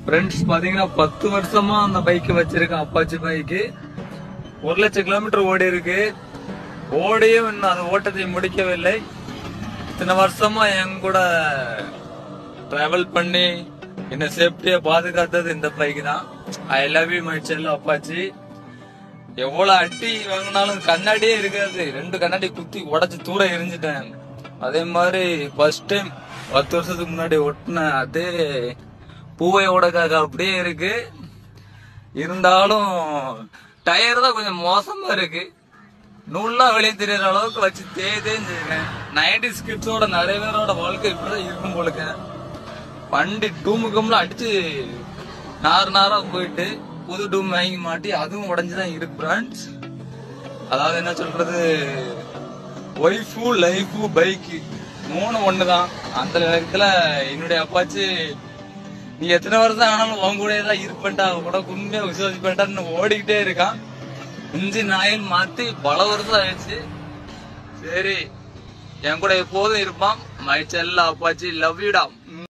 friends பாத்தீங்கன்னா பத்து வருஷமா அந்த பைக் வச்சிருக்கேன் அப்பாச்சி பைக்கு ஒரு லட்சம் கிலோமீட்டர் ஓடி இருக்கு ஓடியும் இன்னும் அந்த ஓட்டத்தை முடிக்கவில்லை இத்தனை வருஷமா என் கூட டிராவல் பண்ணி என்ன சேஃப்டியா பாதுகாத்தது இந்த பைக் தான் ஐ லவ் யூ மை செல்ல அப்பாச்சி எவ்வளவு அடி வாங்கினாலும் கண்ணாடியே இருக்காது ரெண்டு கண்ணாடி குத்தி உடைச்சு தூர எரிஞ்சிட்டேன் அதே மாதிரி ஃபர்ஸ்ட் டைம் பத்து வருஷத்துக்கு முன்னாடி ஒட்டின அதே பூவை உடக்காக அப்படியே இருக்கு இருந்தாலும் டயர் தான் கொஞ்சம் மோசமா இருக்கு நூல்லாம் வெளியே தெரியற அளவுக்கு வச்சு தேய் தேஞ்சிருக்கேன் நைன்டி ஸ்கிட்ஸோட நிறைய பேரோட வாழ்க்கை இப்படிதான் இருக்கும் போலுக்க வண்டி டூமு கம்ல அடிச்சு நார் நாரா போயிட்டு புது டூம் வாங்கி மாட்டி அதுவும் உடஞ்சுதான் இருக்கு ஃப்ரெண்ட்ஸ் அதாவது என்ன சொல்றது ஒய்ஃபு லைஃபு பைக்கு மூணு ஒண்ணுதான் அந்த நேரத்துல என்னுடைய அப்பாச்சு நீ எத்தனை வருஷம் ஆனாலும் உன் கூட தான் இருப்பேன்டா அவன் கூட உண்மையா விசுவாசிப்பேன்டான்னு ஓடிக்கிட்டே இருக்கான் இன்ஜின் ஆயில் மாத்தி பல வருஷம் ஆயிடுச்சு சரி என் கூட எப்போதும் இருப்பான் மை செல்ல அப்பாச்சி லவ் யூடா